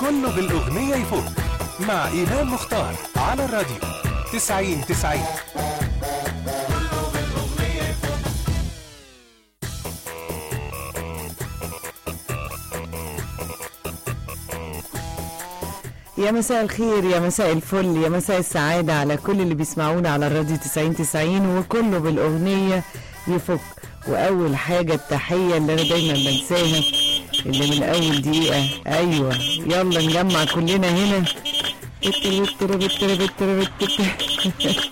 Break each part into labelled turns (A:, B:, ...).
A: كله بالأغنية يفوق مع إيمان مختار على الراديو 90 90
B: يا مساء الخير يا مساء الفل يا مساء السعادة على كل اللي بيسمعونا على الراديو 90 90 وكله بالأغنية يفك وأول حاجة التحية اللي أنا دايما بنساها اللي من أول دقيقة أيوة يلا نجمع كلنا هنا بتر بتر بتر بتر بتر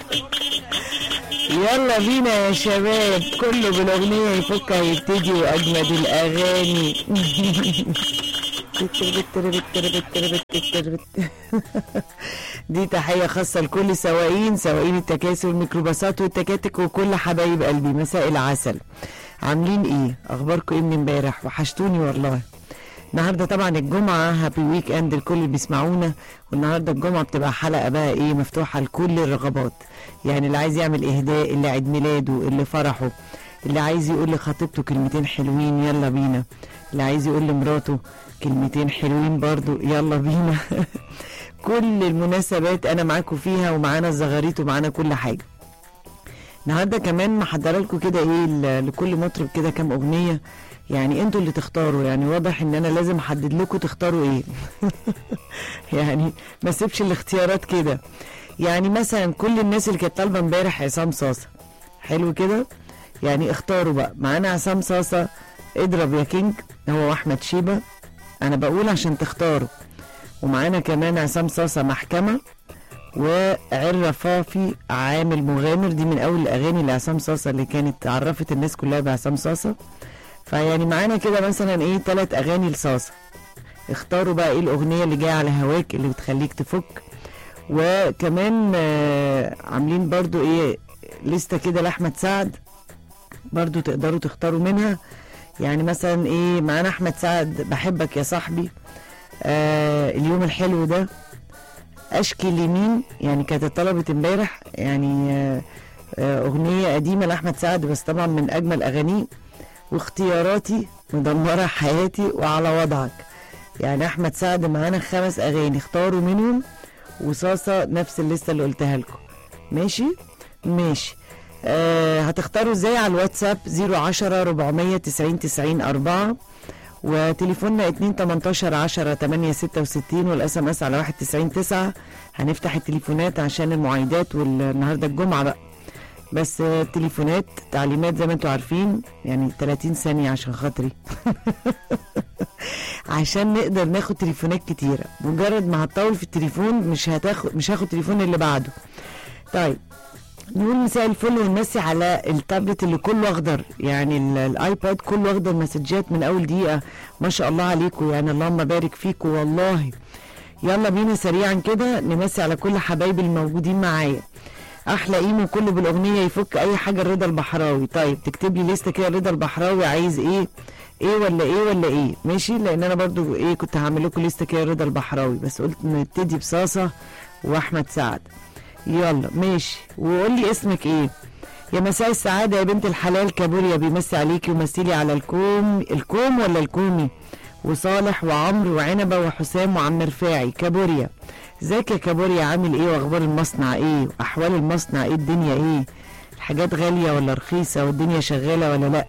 B: يلا بينا يا شباب كله بالأغنية يفك هيبتدي وأجمد الأغاني بتر بتر بتر بتر بتر بتر دي تحية خاصة لكل سواقين سواقين التكاسي والميكروباصات والتكاتك وكل حبايب قلبي مساء العسل عاملين ايه اخباركم ايه من امبارح وحشتوني والله النهارده طبعا الجمعة هابي ويك اند الكل اللي بيسمعونا والنهارده الجمعة بتبقى حلقة بقى ايه مفتوحة لكل الرغبات يعني اللي عايز يعمل اهداء اللي عيد ميلاده اللي فرحه اللي عايز يقول لخطيبته كلمتين حلوين يلا بينا اللي عايز يقول لمراته كلمتين حلوين برضو يلا بينا كل المناسبات انا معاكم فيها ومعانا الزغاريت ومعانا كل حاجه النهارده كمان محضره لكم كده ايه ل- لكل مطرب كده كام اغنيه يعني انتوا اللي تختاروا يعني واضح ان انا لازم احدد لكم تختاروا ايه يعني ما سيبش الاختيارات كده يعني مثلا كل الناس اللي كانت طالبه امبارح عصام صاصه حلو كده يعني اختاروا بقى معانا عصام صاصه اضرب يا كينج هو واحمد شيبه انا بقول عشان تختاروا ومعانا كمان عصام صاصه محكمه وعرة فافي عامل مغامر دي من اول الاغاني لعصام صاصه اللي كانت عرفت الناس كلها بعصام صاصه فيعني معانا كده مثلا ايه ثلاث اغاني لصاصه اختاروا بقى ايه الاغنيه اللي جايه على هواك اللي بتخليك تفك وكمان آه عاملين برضو ايه لستة كده لاحمد سعد برضو تقدروا تختاروا منها يعني مثلا ايه معانا احمد سعد بحبك يا صاحبي آه اليوم الحلو ده اشكي لمين يعني كانت اتطلبت امبارح يعني آه آه اغنيه قديمه لاحمد سعد بس طبعا من اجمل اغانيه واختياراتي مدمره حياتي وعلى وضعك يعني احمد سعد معانا خمس اغاني اختاروا منهم وصاصه نفس الليسته اللي قلتها لكم ماشي ماشي آه هتختاروا ازاي على الواتساب 010 490 90 4 وتليفوننا 2 18 10 8 66 والاس ام اس على 1 90 9 هنفتح التليفونات عشان المعايدات والنهارده الجمعه بقى بس آه، التليفونات تعليمات زي ما انتوا عارفين يعني 30 ثانيه عشان خاطري عشان نقدر ناخد تليفونات كتيره مجرد ما هتطول في التليفون مش هتاخد مش هاخد تليفون اللي بعده طيب نقول مساء الفل ونمسي على التابلت اللي كله اخضر يعني ال- الايباد كله اخضر مسجات من اول دقيقه ما شاء الله عليكم يعني اللهم بارك فيكم والله يلا بينا سريعا كده نمسي على كل حبايبي الموجودين معايا احلى ايمو كله بالاغنيه يفك اي حاجه رضا البحراوي طيب تكتب لي لسته كده رضا البحراوي عايز ايه ايه ولا ايه ولا ايه ماشي لان انا برضو ايه كنت هعمل لكم لسته كده رضا البحراوي بس قلت نبتدي بصاصه واحمد سعد يلا ماشي وقول لي اسمك ايه يا مساء السعادة يا بنت الحلال كابوريا بيمسي عليكي ومسيلي على الكوم الكوم ولا الكومي وصالح وعمرو وعنبة وحسام وعم رفاعي كابوريا ازيك يا كابوريا عامل ايه واخبار المصنع ايه واحوال المصنع ايه الدنيا ايه الحاجات غالية ولا رخيصة والدنيا شغالة ولا لا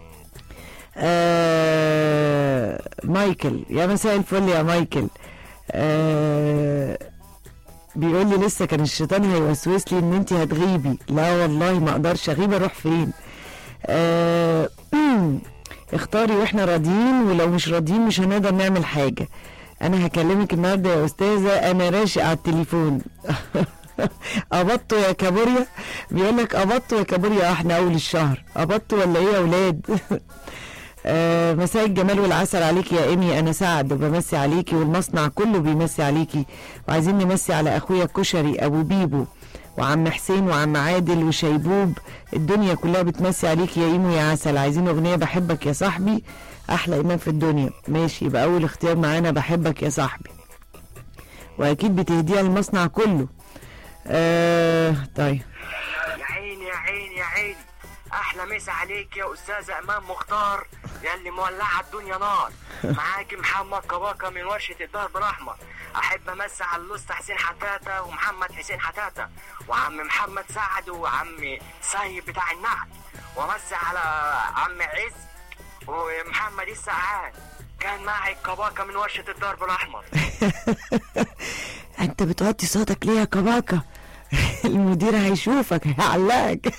B: آه مايكل يا مساء الفل يا مايكل آه بيقول لي لسه كان الشيطان هيوسوس لي ان انت هتغيبي لا والله ما اقدرش اغيب اروح فين آه اختاري واحنا راضيين ولو مش راضيين مش هنقدر نعمل حاجه انا هكلمك النهارده يا استاذه انا راشق على التليفون قبضتوا يا كابوريا بيقول لك قبضتوا يا كابوريا احنا اول الشهر قبضتوا ولا ايه يا اولاد آه، مساء الجمال والعسل عليكي يا ايمي انا سعد وبمسي عليكي والمصنع كله بيمسي عليكي وعايزين نمسي على اخويا الكشري ابو بيبو وعم حسين وعم عادل وشيبوب الدنيا كلها بتمسي عليكي يا ايمو يا عسل عايزين اغنيه بحبك يا صاحبي احلى ايمان في الدنيا ماشي يبقى اول اختيار معانا بحبك يا صاحبي واكيد بتهديها المصنع كله آه طيب
C: يا عيني يا عيني يا عيني احلى مسا عليك يا استاذه امام مختار يلي مولعه الدنيا نار معاك محمد كباكا من ورشه الدهب الاحمر احب امسي على الاسطى حسين حتاته ومحمد حسين حتاته وعم محمد سعد وعم سيد بتاع النحل وامسي على عم عز ومحمد السعاد كان معي كباكا من ورشه الدرب الاحمر
B: انت بتوطي صوتك ليه يا كباكا المدير هيشوفك هيعلقك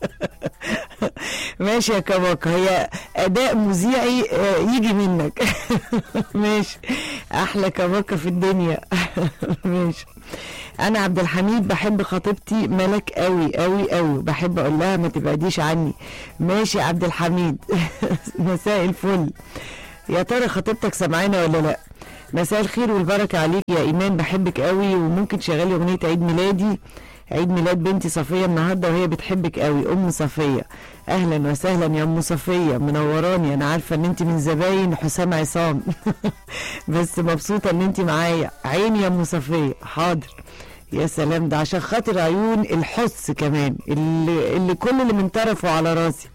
B: ماشي يا كباكا هي اداء مذيعي آه، يجي منك ماشي احلى كباكا في الدنيا ماشي انا عبد الحميد بحب خطيبتي ملك قوي قوي قوي بحب اقول لها ما تبعديش عني ماشي يا عبد الحميد مساء الفل يا ترى خطيبتك سامعانا ولا لا مساء الخير والبركه عليك يا ايمان بحبك قوي وممكن تشغلي اغنيه عيد ميلادي عيد ميلاد بنتي صفيه النهارده وهي بتحبك قوي ام صفيه اهلا وسهلا يا ام صفيه منوراني انا عارفه ان انت من زباين حسام عصام بس مبسوطه ان انت معايا عيني يا ام صفيه حاضر يا سلام ده عشان خاطر عيون الحس كمان اللي, اللي كل اللي من طرفه على راسي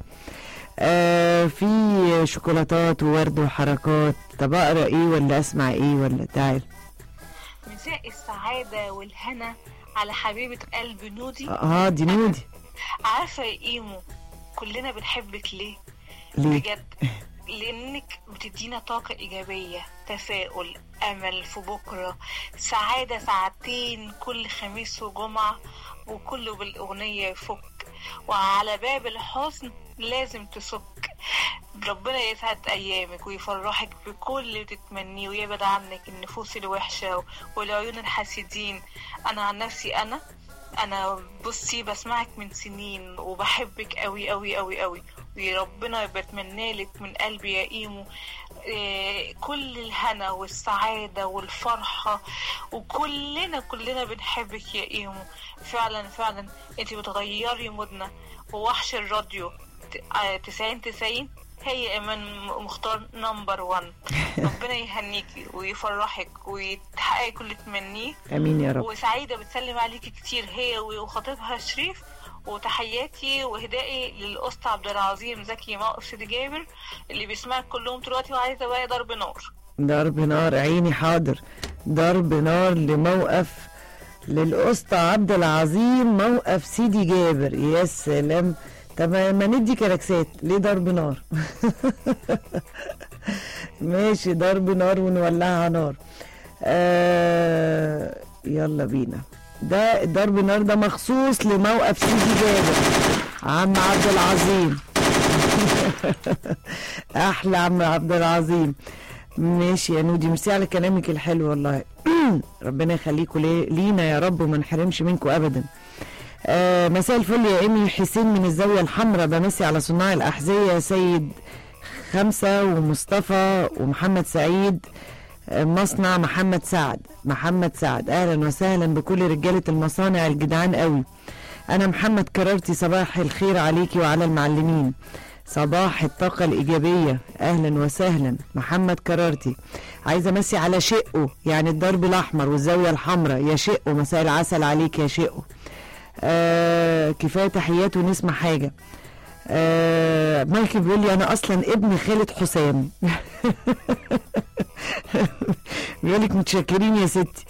B: آه في شوكولاتات وورد وحركات طب اقرا ايه ولا اسمع ايه ولا تعال
D: مساء السعادة والهنا على حبيبة قلب نودي
B: اه دي نودي
D: عارفة يا إيمو كلنا بنحبك ليه؟
B: ليه
D: بجد لأنك بتدينا طاقة إيجابية تفاؤل أمل في بكرة سعادة ساعتين كل خميس وجمعة وكله بالأغنية يفك وعلى باب الحزن لازم تسك ربنا يسعد أيامك ويفرحك بكل اللي بتتمنيه ويبعد عنك النفوس الوحشة والعيون الحاسدين أنا عن نفسي أنا أنا بصي بسمعك من سنين وبحبك أوي أوي أوي أوي وربنا بتمنى لك من قلبي يا إيمو إيه، كل الهنا والسعادة والفرحة وكلنا كلنا بنحبك يا إيمو فعلا فعلا انت بتغيري مودنا ووحش الراديو ت- آه، تسعين تسعين هي إيمان م- مختار نمبر وان ربنا يهنيكي ويفرحك وتحققي كل اللي تمنيه
B: امين يا رب
D: وسعيدة بتسلم عليكي كتير هي وخطيبها شريف وتحياتي وهدائي للأسطى عبد العظيم زكي مقصد جابر اللي بيسمعك كلهم دلوقتي وعايزة بقى ضرب نار
B: ضرب نار عيني حاضر ضرب نار لموقف للأسطى عبد العظيم موقف سيدي جابر يا سلام طب ما ما ندي كلاكسات ليه ضرب نار ماشي ضرب نار ونولعها نار آه يلا بينا ده ضرب نار ده مخصوص لموقف سيدي جابر عم عبد العظيم احلى عم عبد العظيم ماشي يا نودي ميرسي على كلامك الحلو والله ربنا يخليكوا لي- لينا يا رب وما نحرمش منكم ابدا آه مساء الفل يا ايمي حسين من الزاويه الحمراء بمسي على صناع الاحذيه سيد خمسه ومصطفى ومحمد سعيد آه، مصنع محمد سعد محمد سعد اهلا وسهلا بكل رجاله المصانع الجدعان قوي انا محمد كررتي صباح الخير عليكي وعلى المعلمين صباح الطاقة الإيجابية أهلا وسهلا محمد كررتي عايزة أمسي على شقه يعني الدرب الأحمر والزاوية الحمراء يا شقه مساء العسل عليك يا شقه آه كفاية تحيات ونسمع حاجة آه مايكل بيقول لي أنا أصلا ابن خالد حسام بيقول لك متشكرين يا ستي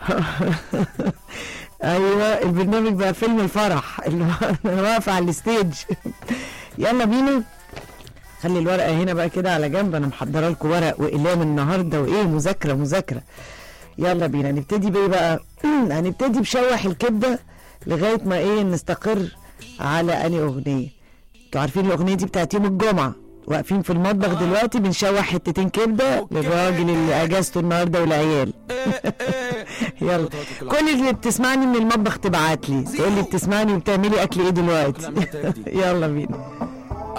B: ايوه البرنامج بقى فيلم الفرح اللي هو انا واقفه على الستيج يلا بينا خلي الورقه هنا بقى كده على جنب انا محضره لكم ورق واقلام النهارده وايه مذاكره مذاكره يلا بينا نبتدي بايه بقى هنبتدي بشوح الكبده لغايه ما ايه نستقر على اني اغنيه انتوا عارفين الاغنيه دي بتاعت يوم الجمعه واقفين في المطبخ دلوقتي بنشوح حتتين كبده للراجل اللي اجازته النهارده والعيال يلا كل اللي بتسمعني من المطبخ تبعت لي تقول لي بتسمعني وبتعملي اكل ايه دلوقتي يلا بينا